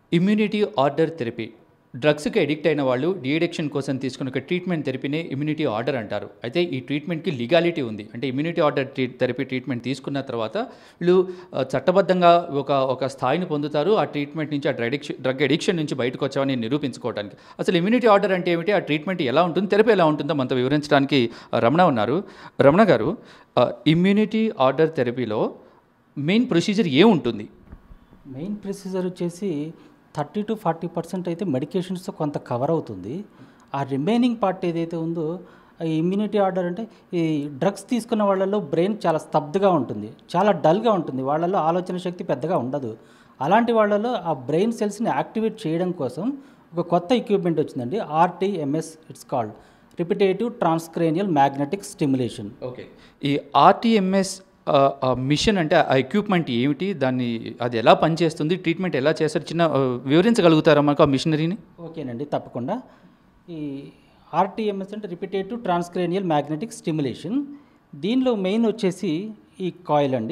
immunity order therapy డ్రగ్స్కి addict అయిన వాళ్ళు డీఎడిక్షన్ కోసం తీసుకున్న ఒక ట్రీట్మెంట్ థెరపీనే ఇమ్యూనిటీ ఆర్డర్ అంటారు అయితే ఈ ట్రీట్మెంట్కి లీగాలిటీ ఉంది అంటే immunity order tree therapy treatment తీసుకున్న తర్వాత వీళ్ళు ఆ, చట్టబద్ధంగా ఒక ఒక స్థాయిని పొందుతారు ఆ ట్రీట్మెంట్ నుంచి ఆ డ్రగ్ అడిక్షన్ డ్రగ్ అడిక్షన్ నుంచి బయటకు వచ్చామని నిరూపించుకోవడానికి అసలు ఇమ్యూనిటీ ఆర్డర్ అంటే ఏమిటి ఆ ట్రీట్మెంట్ ఎలా ఉంటుంది థెరపీ ఎలా ఉంటుందో మనతో వివరించడానికి ఆ, రమణ ఉన్నారు రమణ గారు ఇమ్యూనిటీ ఆర్డర్ థెరపీలో మెయిన్ ప్రొసీజర్ ఏముంటుంది మెయిన్ ప్రొసీజర్ వచ్చేసి థర్టీ టు ఫార్టీ పర్సెంట్ అయితే మెడికేషన్స్తో కొంత కవర్ అవుతుంది ఆ రిమైనింగ్ పార్ట్ ఏదైతే ఉందో ఈ ఇమ్యూనిటీ ఆర్డర్ అంటే ఈ డ్రగ్స్ తీసుకున్న వాళ్ళలో బ్రెయిన్ చాలా స్తబ్దుగా ఉంటుంది చాలా డల్గా ఉంటుంది వాళ్ళలో ఆలోచన శక్తి పెద్దగా ఉండదు అలాంటి వాళ్ళలో ఆ బ్రెయిన్ సెల్స్ని యాక్టివేట్ చేయడం కోసం ఒక కొత్త ఎక్విప్మెంట్ వచ్చిందండి RTMS it's called repetitive transcranial magnetic stimulation okay ఈ ఆర్టీఎంఎస్ మిషన్ అంటే ఆ ఎక్విప్మెంట్ ఏమిటి దాన్ని అది ఎలా పనిచేస్తుంది ట్రీట్మెంట్ ఎలా చేస్తారు చిన్న ఆ, వివరించగలుగుతారా మాకు ఆ మిషనరీని ఓకేనండి తప్పకుండా ఈ ఆర్టీఎంఎస్ అంటే రిపిటేటివ్ ట్రాన్స్క్రేనియల్ మ్యాగ్నెటిక్ స్టిమ్యులేషన్ దీనిలో మెయిన్ వచ్చేసి ఈ కాయిల్ అండి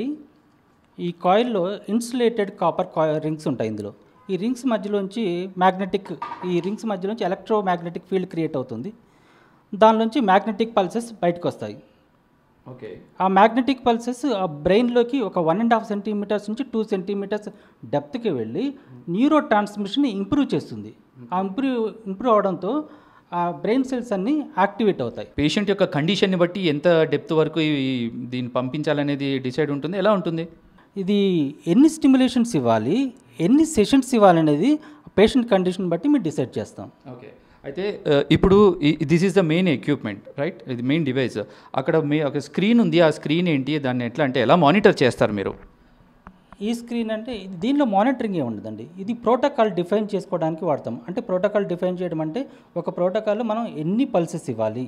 ఈ కాయిల్లో ఇన్సులేటెడ్ కాపర్ కాయిల్ రింగ్స్ ఉంటాయి ఇందులో ఈ రింగ్స్ మధ్యలోంచి మ్యాగ్నెటిక్ ఈ రింగ్స్ మధ్యలోంచి ఎలక్ట్రో మ్యాగ్నెటిక్ ఫీల్డ్ క్రియేట్ అవుతుంది దానిలోంచి మ్యాగ్నెటిక్ పల్సెస్ బయటకు వస్తాయి ఓకే ఆ మ్యాగ్నెటిక్ పల్సెస్ ఆ బ్రెయిన్లోకి ఒక వన్ అండ్ హాఫ్ సెంటీమీటర్స్ నుంచి టూ సెంటీమీటర్స్ డెప్త్కి వెళ్ళి న్యూరో ట్రాన్స్మిషన్ ఇంప్రూవ్ చేస్తుంది ఆ ఇంప్రూవ్ ఇంప్రూవ్ అవడంతో ఆ బ్రెయిన్ సెల్స్ అన్నీ యాక్టివేట్ అవుతాయి పేషెంట్ యొక్క కండిషన్ని బట్టి ఎంత డెప్త్ వరకు ఈ దీన్ని పంపించాలనేది డిసైడ్ ఉంటుంది ఎలా ఉంటుంది ఇది ఎన్ని స్టిమ్యులేషన్స్ ఇవ్వాలి ఎన్ని సెషన్స్ ఇవ్వాలనేది పేషెంట్ కండిషన్ బట్టి మేము డిసైడ్ చేస్తాం ఓకే అయితే ఆ, ఇప్పుడు this is the main equipment right ఇది మెయిన్ డివైస్ అక్కడ మీ ఒక స్క్రీన్ ఉంది ఆ స్క్రీన్ ఏంటి దాన్ని ఎట్లా అంటే ఎలా మానిటర్ చేస్తారు మీరు ఈ స్క్రీన్ అంటే ఇది- దీనిలో మానిటరింగ్ ఏ ఉండదండి ఇది ప్రోటోకాల్ డిఫైన్ చేసుకోవడానికి వాడతాం అంటే ప్రోటోకాల్ డిఫైన్ చేయడం అంటే ఒక ప్రోటోకాల్లో మనం ఎన్ని పల్సెస్ ఇవ్వాలి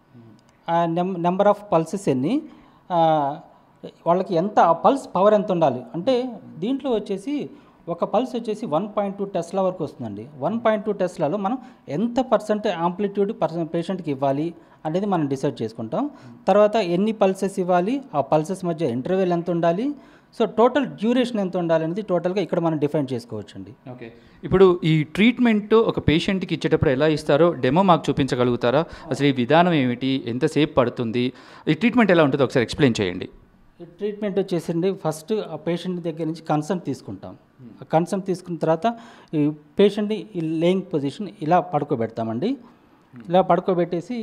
ఆ నెం నెంబర్ ఆఫ్ పల్సెస్ ఎన్ని ఆ, వాళ్ళకి ఎంత పల్స్ పవర్ ఎంత ఉండాలి అంటే దీంట్లో వచ్చేసి ఒక పల్స్ వచ్చేసి వన్ పాయింట్ టూ టెస్లా వరకు వస్తుందండి వన్ పాయింట్ టూ టెస్లాలో మనం ఎంత పర్సెంట్ ఆంప్లిట్యూడ్ పర్సన్ పేషెంట్కి ఇవ్వాలి అనేది మనం డిసైడ్ చేసుకుంటాం తర్వాత ఎన్ని పల్సెస్ ఇవ్వాలి ఆ పల్సెస్ మధ్య ఇంటర్వెల్ ఎంత ఉండాలి సో టోటల్ డ్యూరేషన్ ఎంత ఉండాలి అనేది టోటల్గా ఇక్కడ మనం డిఫైన్ చేసుకోవచ్చండి ఓకే ఇప్పుడు ఈ ట్రీట్మెంట్ ఒక పేషెంట్కి ఇచ్చేటప్పుడు ఎలా ఇస్తారో డెమో మాకు చూపించగలుగుతారా అసలు ఈ విధానం ఏమిటి ఎంతసేపు పడుతుంది ఈ ట్రీట్మెంట్ ఎలా ఉంటుందో ఒకసారి ఎక్స్ప్లెయిన్ చేయండి ఈ ట్రీట్మెంట్ వచ్చేసండి ఫస్ట్ ఆ పేషెంట్ దగ్గర నుంచి కన్సర్న్ తీసుకుంటాం ఆ కన్సర్న్ తీసుకున్న తర్వాత ఈ పేషెంట్ని ఈ లేయింగ్ పొజిషన్ ఇలా పడుకోబెడతామండి ఇలా పడుకోబెట్టేసి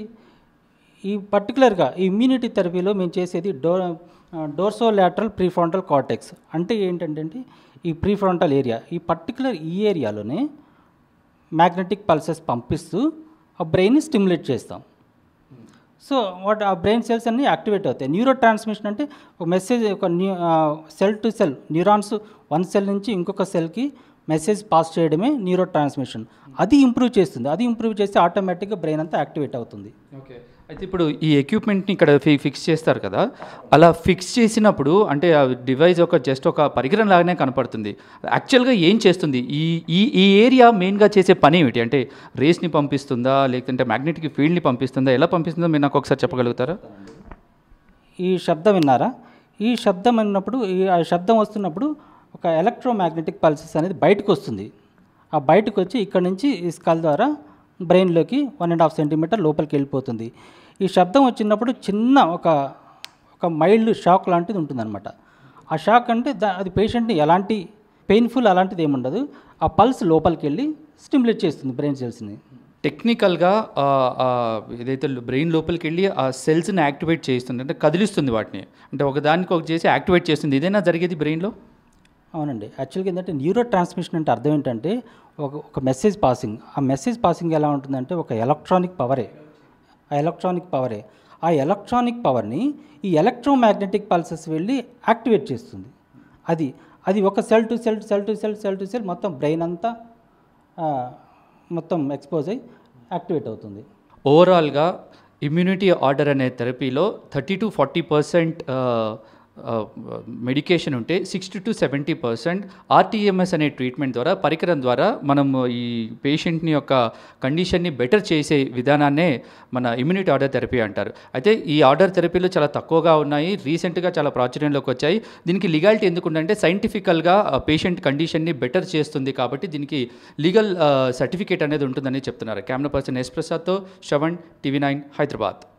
ఈ పర్టికులర్గా ఈ ఇమ్యూనిటీ థెరపీలో మేము చేసేది dor dorso lateral prefrontal cortex అంటే ఏంటంటే ఈ ప్రీఫ్రాంటల్ ఏరియా ఈ పర్టికులర్ ఈ ఏరియాలోనే మ్యాగ్నెటిక్ పల్సెస్ పంపిస్తూ ఆ బ్రెయిన్ని స్టిమ్యులేట్ చేస్తాం సో వాట్ ఆ బ్రెయిన్ సెల్స్ అన్నీ యాక్టివేట్ అవుతాయి న్యూరో ట్రాన్స్మిషన్ అంటే ఒక మెసేజ్ ఒక new cell to cell neurons one cell నుంచి ఇంకొక సెల్కి మెసేజ్ పాస్ చేయడమే న్యూరో ట్రాన్స్మిషన్ అది ఇంప్రూవ్ చేస్తుంది అది ఇంప్రూవ్ చేస్తే ఆటోమేటిక్గా బ్రెయిన్ అంతా యాక్టివేట్ అవుతుంది ఓకే అయితే ఇప్పుడు ఈ ఎక్విప్మెంట్ని ఇక్కడ ఫి ఫిక్స్ చేస్తారు కదా అలా ఫిక్స్ చేసినప్పుడు అంటే ఆ డివైస్ ఒక జస్ట్ ఒక పరికరం లాగానే కనపడుతుంది యాక్చువల్గా ఏం చేస్తుంది ఈ ఈ ఈ ఏరియా మెయిన్గా చేసే పని ఏమిటి అంటే రేస్ని పంపిస్తుందా లేకుంటే మ్యాగ్నెటిక్ ఫీల్డ్ని పంపిస్తుందా ఎలా పంపిస్తుందో మీరు నాకు ఒకసారి చెప్పగలుగుతారా ఈ శబ్దం విన్నారా ఈ శబ్దం అన్నప్పుడు ఈ ఆ శబ్దం వస్తున్నప్పుడు ఒక ఎలక్ట్రోమాగ్నెటిక్ పల్సెస్ అనేది బయటకు వస్తుంది ఆ బయటకు వచ్చి ఇక్కడ నుంచి ఈ స్కల్ ద్వారా బ్రెయిన్లోకి వన్ అండ్ హాఫ్ సెంటీమీటర్ లోపలికి వెళ్ళిపోతుంది ఈ శబ్దం వచ్చినప్పుడు చిన్న ఒక ఒక మైల్డ్ షాక్ లాంటిది ఉంటుందన్నమాట ఆ షాక్ అంటే దా అది పేషెంట్ని ఎలాంటి పెయిన్ఫుల్ అలాంటిది ఏముండదు ఆ పల్స్ లోపలికి వెళ్ళి స్టిమ్యులేట్ చేస్తుంది బ్రెయిన్ సెల్స్ని టెక్నికల్గా ఆ, ఆ, ఏదైతే బ్రెయిన్ లోపలికి వెళ్ళి ఆ సెల్స్ని యాక్టివేట్ చేస్తుంది అంటే కదిలిస్తుంది వాటిని అంటే ఒకదానికి ఒక చేసి యాక్టివేట్ చేస్తుంది ఇదేనా జరిగేది బ్రెయిన్లో అవునండి యాక్చువల్గా ఏంటంటే న్యూరో ట్రాన్స్మిషన్ అంటే అర్థం ఏంటంటే ఒక ఒక మెసేజ్ పాసింగ్ ఆ మెసేజ్ పాసింగ్ ఎలా ఉంటుందంటే ఒక ఎలక్ట్రానిక్ పవరే ఆ ఎలక్ట్రానిక్ పవరే ఆ ఎలక్ట్రానిక్ పవర్ని ఈ ఎలక్ట్రోమాగ్నెటిక్ పల్సెస్ వెళ్ళి యాక్టివేట్ చేస్తుంది అది అది ఒక cell to cell cell to cell cell to cell మొత్తం బ్రెయిన్ అంతా ఆ, మొత్తం ఎక్స్పోజ్ అయ్యి యాక్టివేట్ అవుతుంది ఓవరాల్గా ఇమ్యూనిటీ ఆర్డర్ అనే థెరపీలో thirty to forty percent medication ఉంటే sixty to seventy percent RTMS అనే ట్రీట్మెంట్ ద్వారా పరికరం ద్వారా మనం ఈ పేషెంట్ని యొక్క కండిషన్ని బెటర్ చేసే విధానాన్నే మన ఇమ్యూనిటీ ఆర్డర్ థెరపీ అంటారు అయితే ఈ ఆర్డర్ థెరపీలు చాలా తక్కువగా ఉన్నాయి రీసెంట్గా చాలా ప్రాచుర్యంలోకి వచ్చాయి దీనికి లీగాలిటీ ఎందుకుంటే సైంటిఫికల్గా పేషెంట్ కండిషన్ని బెటర్ చేస్తుంది కాబట్టి దీనికి లీగల్ సర్టిఫికేట్ అనేది ఉంటుందని చెప్తున్నారు కెమెరా పర్సన్ ఎస్ ప్రసాద్తో శ్రవణ్ టీవీ నైన్ హైదరాబాద్